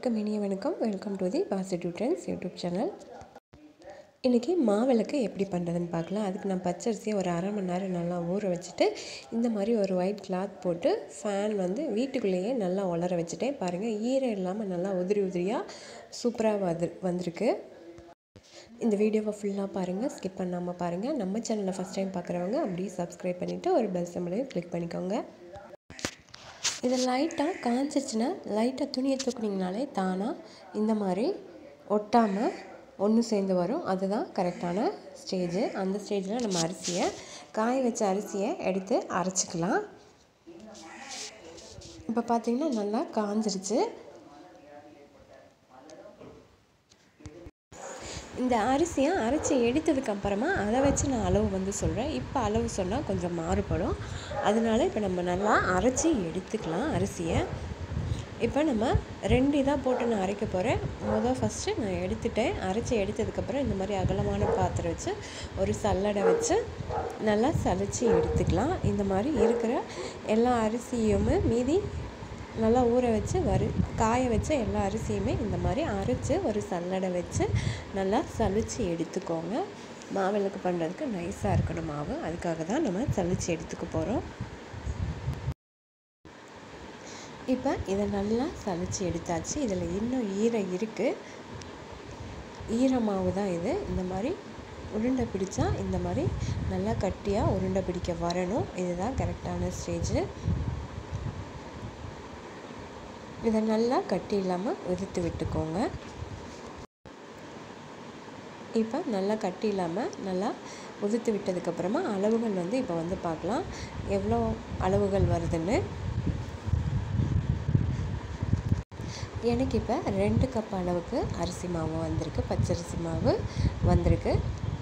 அனைவருக்கும் இனிய வணக்கம் welcome to the positive trends YouTube channel இன்றைக்கி மாவிளக்கு எப்படி பண்ணுறதுன்னு பார்க்கலாம் அதுக்கு நான் பச்சரிசியை ஒரு அரை மணி நேரம் நல்லா ஊற வச்சுட்டு இந்த மாதிரி ஒரு ஒயிட் கிளாத் போட்டு ஃபேன் வந்து வீட்டுக்குள்ளேயே நல்லா உலர வச்சுட்டேன் பாருங்கள் ஈரம் இல்லாமல் நல்லா உதிரி உதிரியாக சூப்பராக வந்து வந்திருக்கு இந்த வீடியோவை ஃபுல்லாக பாருங்கள் ஸ்கிப் பண்ணாமல் பாருங்கள் நம்ம சேனலை ஃபஸ்ட் டைம் பார்க்குறவங்க அப்படியே சப்ஸ்கிரைப் பண்ணிவிட்டு ஒரு பெல் சிம்பிளையும் கிளிக் பண்ணிக்கோங்க இது லைட்டாக காஞ்சிச்சுன்னா லைட்டாக துணியை தூக்குனிங்கனாலே தானாக இந்த மாதிரி ஒட்டாமல் ஒன்று சேர்ந்து வரும் அதுதான் கரெக்டான ஸ்டேஜு அந்த ஸ்டேஜில் நம்ம அரிசியை காய வச்ச அரிசியை எடுத்து அரைச்சிக்கலாம் இப்போ பார்த்திங்கன்னா நல்லா காஞ்சிருச்சு இந்த அரிசியை அரைச்சி எடுத்ததுக்கப்புறமா அதை வச்சு நான் அளவு வந்து சொல்கிறேன் இப்போ அளவு சொன்னால் கொஞ்சம் மாறுபடும் அதனால இப்போ நம்ம நல்லா அரைச்சி எடுத்துக்கலாம் அரிசியை இப்போ நம்ம ரெண்டு இதாக போட்டு நான் அரைக்க போகிறேன் முதல் ஃபஸ்ட்டு நான் எடுத்துட்டேன் அரைச்சி எடுத்ததுக்கப்புறம் இந்த மாதிரி அகலமான பாத்திரம் வச்சு ஒரு சல்லடை வச்சு நல்லா சலிச்சு எடுத்துக்கலாம் இந்த மாதிரி இருக்கிற எல்லா அரிசியுமே மீதி நல்லா ஊற வச்சு வறு காய வச்ச எல்லா அரிசியுமே இந்த மாதிரி அரைச்சி ஒரு சல்லடை வச்சு நல்லா சலிச்சு எடுத்துக்கோங்க மாவிளக்கு பண்ணுறதுக்கு நைஸாக இருக்கணும் மாவு அதுக்காக தான் நம்ம சலிச்சு எடுத்துக்க போகிறோம் இப்போ இதை நல்லா சலிச்சு எடுத்தாச்சு இதில் இன்னும் ஈரம் இருக்குது ஈர மாவு தான் இது இந்த மாதிரி உருண்டை பிடிச்சா இந்த மாதிரி நல்லா கட்டியாக உருண்டை பிடிக்க வரணும் இதுதான் கரெக்டான ஸ்டேஜு இதை நல்லா கட்டி இல்லாமல் உதிர்த்து விட்டுக்கோங்க இப்போ நல்லா கட்டி இல்லாமல் நல்லா உதிர்த்து விட்டதுக்கப்புறமா அளவுகள் வந்து இப்போ வந்து பார்க்கலாம் எவ்வளோ அளவுகள் வருதுன்னு எனக்கு இப்போ ரெண்டு கப் அளவுக்கு அரிசி மாவு வந்திருக்கு பச்சரிசி மாவு வந்திருக்கு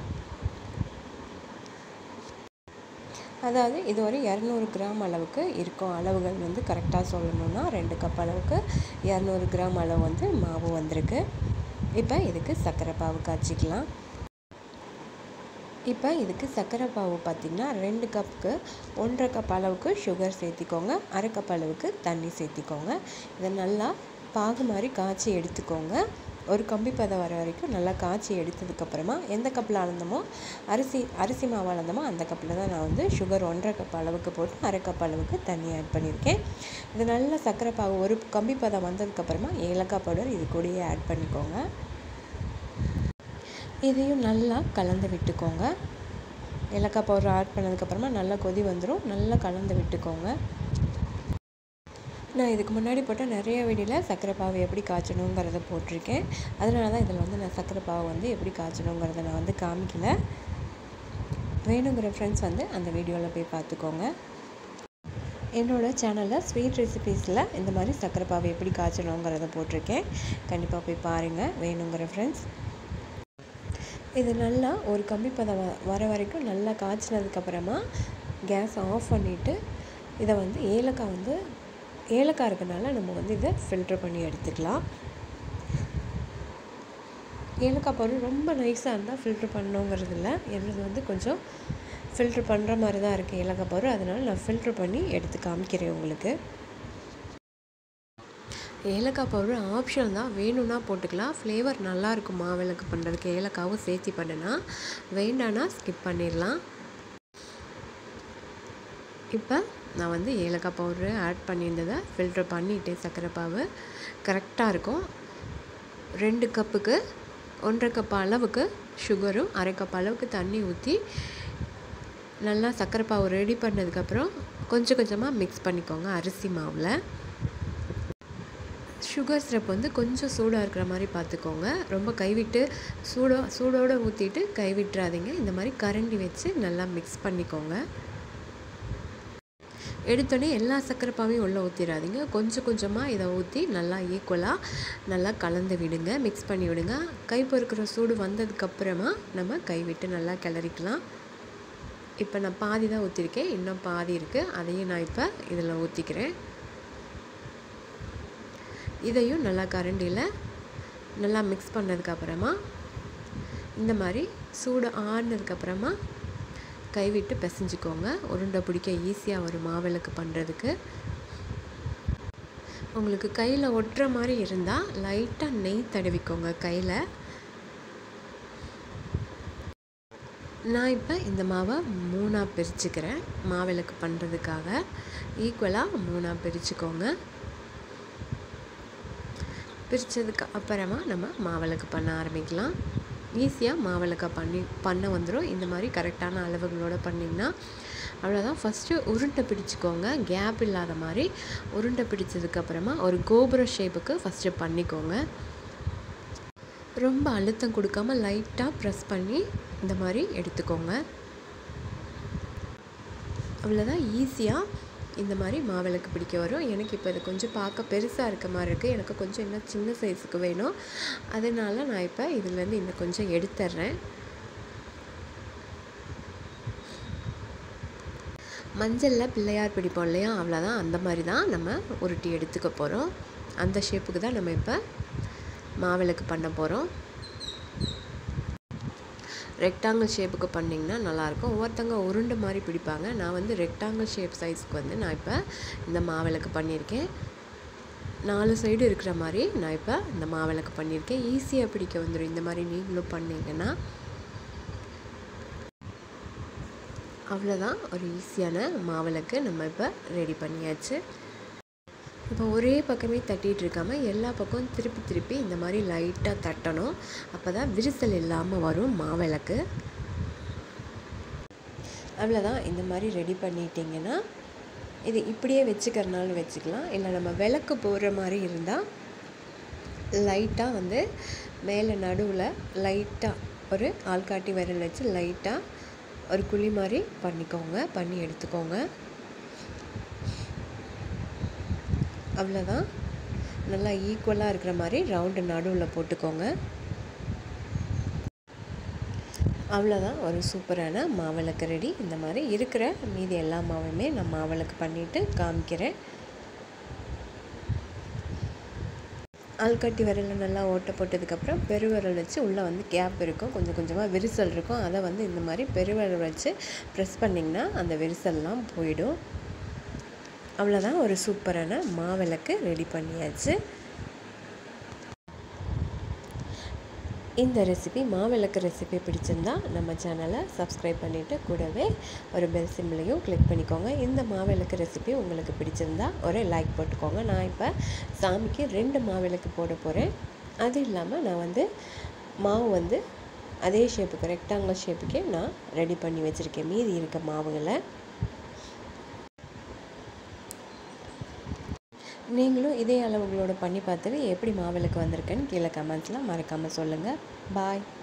அதாவது இது ஒரு இரநூறு கிராம் அளவுக்கு இருக்கும் அளவுகள் வந்து கரெக்டாக சொல்லணுன்னா ரெண்டு கப் அளவுக்கு இரநூறு கிராம் அளவு வந்து மாவு வந்திருக்கு இப்போ இதுக்கு சர்க்கரை பாவு காய்ச்சிக்கலாம் இப்போ இதுக்கு சர்க்கரை பாவு பார்த்திங்கன்னா ரெண்டு கப்புக்கு ஒன்றரை கப் அளவுக்கு சுகர் சேர்த்திக்கோங்க அரை கப் அளவுக்கு தண்ணி சேர்த்திக்கோங்க இதை நல்லா பாகு மாதிரி காய்ச்சி எடுத்துக்கோங்க ஒரு கம்பி பதம் வர வரைக்கும் நல்லா காய்ச்சி எடுத்ததுக்கப்புறமா எந்த கப்பில் அளந்தமோ அரிசி அரிசி மாவு அளந்தமோ அந்த கப்பில் தான் நான் வந்து சுகர் ஒன்றரை கப் அளவுக்கு போட்டு அரை கப் அளவுக்கு தண்ணி ஆட் பண்ணியிருக்கேன் இது நல்லா சர்க்கரை பாகு ஒரு கம்பி பதம் வந்ததுக்கப்புறமா ஏலக்காய் பவுடர் இது கூடயே ஆட் பண்ணிக்கோங்க இதையும் நல்லா கலந்து விட்டுக்கோங்க ஏலக்காய் பவுடர் ஆட் பண்ணதுக்கப்புறமா நல்லா கொதி வந்துடும் நல்லா கலந்து விட்டுக்கோங்க நான் இதுக்கு முன்னாடி போட்ட நிறைய வீடியோவில் சர்க்கரை பாவு எப்படி காய்ச்சணுங்கிறத போட்டிருக்கேன் அதனால தான் இதில் வந்து நான் சர்க்கரை பாவு வந்து எப்படி காய்ச்சணுங்கிறத நான் வந்து காமிக்கல வேணுங்கிற ஃப்ரெண்ட்ஸ் வந்து அந்த வீடியோவில் போய் பார்த்துக்கோங்க என்னோடய சேனலில் ஸ்வீட் ரெசிபீஸில் இந்த மாதிரி சர்க்கரை பாவு எப்படி காய்ச்சணுங்கிறத போட்டிருக்கேன் கண்டிப்பாக போய் பாருங்கள் வேணுங்கிற ஃப்ரெண்ட்ஸ் இது நல்லா ஒரு கம்பி பதம் வர வரைக்கும் நல்லா காய்ச்சினதுக்கப்புறமா கேஸ் ஆஃப் பண்ணிவிட்டு இதை வந்து ஏலக்காய் வந்து ஏலக்காய் இருக்கனால நம்ம வந்து இதை ஃபில்ட்ரு பண்ணி எடுத்துக்கலாம் ஏலக்காய் பவுடர் ரொம்ப நைஸாக இருந்தால் ஃபில்ட்ரு பண்ணோங்கிறது இல்லை என்னது வந்து கொஞ்சம் ஃபில்ட்ரு பண்ணுற மாதிரி தான் இருக்குது ஏலக்காய் பவுடர் அதனால் நான் ஃபில்ட்ரு பண்ணி எடுத்து காமிக்கிறேன் உங்களுக்கு ஏலக்காய் பவுடர் ஆப்ஷன் தான் வேணும்னா போட்டுக்கலாம் ஃப்ளேவர் நல்லாயிருக்கும் மாவிளக்கு பண்ணுறதுக்கு ஏலக்காவும் சேர்த்தி பண்ணுனா வேண்டானா ஸ்கிப் பண்ணிடலாம் இப்போ நான் வந்து ஏலக்காய் பவுட்ரு ஆட் பண்ணியிருந்ததை ஃபில்ட்ரு பண்ணிவிட்டு சர்க்கரை பாவு கரெக்டாக இருக்கும் ரெண்டு கப்புக்கு ஒன்றரை கப் அளவுக்கு சுகரும் அரை கப் அளவுக்கு தண்ணி ஊற்றி நல்லா சர்க்கரை பாவு ரெடி பண்ணதுக்கப்புறம் கொஞ்சம் கொஞ்சமாக மிக்ஸ் பண்ணிக்கோங்க அரிசி மாவில் சுகர் சிரப் வந்து கொஞ்சம் சூடாக இருக்கிற மாதிரி பார்த்துக்கோங்க ரொம்ப கைவிட்டு சூடோ சூடோடு ஊற்றிட்டு கைவிட்டுறாதீங்க இந்த மாதிரி கரண்டி வச்சு நல்லா மிக்ஸ் பண்ணிக்கோங்க எடுத்தோடனே எல்லா சர்க்கரை பாவையும் உள்ளே ஊற்றிடாதீங்க கொஞ்சம் கொஞ்சமாக இதை ஊற்றி நல்லா ஈக்குவலாக நல்லா கலந்து விடுங்க மிக்ஸ் பண்ணி விடுங்க கை பொறுக்கிற சூடு வந்ததுக்கப்புறமா நம்ம கைவிட்டு நல்லா கிளறிக்கலாம் இப்போ நான் பாதி தான் ஊற்றிருக்கேன் இன்னும் பாதி இருக்குது அதையும் நான் இப்போ இதில் ஊற்றிக்கிறேன் இதையும் நல்லா கரண்டியில் நல்லா மிக்ஸ் பண்ணதுக்கப்புறமா இந்த மாதிரி சூடு ஆடினதுக்கப்புறமா கைவிட்டு பிசைஞ்சிக்கோங்க உருண்டை பிடிக்க ஈஸியாக வரும் மாவிளக்கு பண்ணுறதுக்கு உங்களுக்கு கையில் ஒட்டுற மாதிரி இருந்தால் லைட்டாக நெய் தடவிக்கோங்க கையில் நான் இப்போ இந்த மாவை மூணாக பிரிச்சுக்கிறேன் மாவிளக்கு பண்ணுறதுக்காக ஈக்குவலாக மூணாக பிரிச்சுக்கோங்க பிரித்ததுக்கு அப்புறமா நம்ம மாவிளக்கு பண்ண ஆரம்பிக்கலாம் ஈஸியாக மாவிளக்கா பண்ணி பண்ண வந்துடும் இந்த மாதிரி கரெக்டான அளவுகளோடு பண்ணிங்கன்னா அவ்வளோதான் ஃபஸ்ட்டு உருண்டை பிடிச்சிக்கோங்க கேப் இல்லாத மாதிரி உருண்டை பிடிச்சதுக்கப்புறமா ஒரு கோபுர ஷேப்புக்கு ஃபஸ்ட்டு பண்ணிக்கோங்க ரொம்ப அழுத்தம் கொடுக்காம லைட்டாக ப்ரெஸ் பண்ணி இந்த மாதிரி எடுத்துக்கோங்க அவ்வளோதான் ஈஸியாக இந்த மாதிரி மாவிளக்கு பிடிக்க வரும் எனக்கு இப்போ இது கொஞ்சம் பார்க்க பெருசாக இருக்க மாதிரி இருக்குது எனக்கு கொஞ்சம் இன்னும் சின்ன சைஸுக்கு வேணும் அதனால நான் இப்போ இதுலேருந்து இன்னும் கொஞ்சம் எடுத்துட்றேன் மஞ்சளில் பிள்ளையார் பிடிப்போம் இல்லையா அவ்வளோதான் அந்த மாதிரி தான் நம்ம உருட்டி எடுத்துக்க போகிறோம் அந்த ஷேப்புக்கு தான் நம்ம இப்போ மாவிளக்கு பண்ண போகிறோம் ரெக்டாங்கிள் ஷேப்புக்கு பண்ணிங்கன்னா நல்லாயிருக்கும் ஒவ்வொருத்தங்க உருண்டை மாதிரி பிடிப்பாங்க நான் வந்து ரெக்டாங்கிள் ஷேப் சைஸ்க்கு வந்து நான் இப்போ இந்த மாவிளக்கு பண்ணியிருக்கேன் நாலு சைடு இருக்கிற மாதிரி நான் இப்போ இந்த மாவிளக்கு பண்ணியிருக்கேன் ஈஸியாக பிடிக்க வந்துடும் இந்த மாதிரி நீங்களும் பண்ணிங்கன்னா அவ்வளோதான் ஒரு ஈஸியான மாவிளக்கு நம்ம இப்போ ரெடி பண்ணியாச்சு இப்போ ஒரே பக்கமே தட்டிகிட்டு இருக்காமல் எல்லா பக்கமும் திருப்பி திருப்பி இந்த மாதிரி லைட்டாக தட்டணும் அப்போ தான் விரிசல் இல்லாமல் வரும் மாவிளக்கு அவ்வளோதான் இந்த மாதிரி ரெடி பண்ணிட்டீங்கன்னா இது இப்படியே வச்சுக்கிறனாலும் வச்சுக்கலாம் இல்லை நம்ம விளக்கு போடுற மாதிரி இருந்தால் லைட்டாக வந்து மேலே நடுவில் லைட்டாக ஒரு ஆள்காட்டி விரல் வச்சு லைட்டாக ஒரு குழி மாதிரி பண்ணிக்கோங்க பண்ணி எடுத்துக்கோங்க அவ்வளோதான் நல்லா ஈக்குவலாக இருக்கிற மாதிரி ரவுண்டு நடுவில் போட்டுக்கோங்க அவ்வளோதான் ஒரு சூப்பரான மாவிளக்கு ரெடி இந்த மாதிரி இருக்கிற மீதி எல்லா மாவுமே நான் மாவிளக்கு பண்ணிவிட்டு காமிக்கிறேன் ஆள்காட்டி விரலில் நல்லா ஓட்ட போட்டதுக்கப்புறம் பெருவிரல் வச்சு உள்ளே வந்து கேப் இருக்கும் கொஞ்சம் கொஞ்சமாக விரிசல் இருக்கும் அதை வந்து இந்த மாதிரி பெருவிரல் வச்சு ப்ரெஸ் பண்ணிங்கன்னா அந்த விரிசல்லாம் போயிடும் அவ்வளோதான் ஒரு சூப்பரான மாவிளக்கு ரெடி பண்ணியாச்சு இந்த ரெசிபி மாவிளக்கு ரெசிபி பிடிச்சிருந்தா நம்ம சேனலை சப்ஸ்கிரைப் பண்ணிவிட்டு கூடவே ஒரு பெல் சிம்பிளையும் கிளிக் பண்ணிக்கோங்க இந்த மாவிளக்கு ரெசிபி உங்களுக்கு பிடிச்சிருந்தா ஒரு லைக் போட்டுக்கோங்க நான் இப்போ சாமிக்கு ரெண்டு மாவிளக்கு போட போகிறேன் அது இல்லாமல் நான் வந்து மாவு வந்து அதே ஷேப்புக்கு ரெக்டாங்கிள் ஷேப்புக்கே நான் ரெடி பண்ணி வச்சுருக்கேன் மீதி இருக்க மாவுகளை நீங்களும் இதே அளவுகளோட பண்ணி பார்த்துட்டு எப்படி மாவிளக்கு வந்திருக்குன்னு கீழே கமெண்ட்ஸில் மறக்காமல் சொல்லுங்கள் பாய்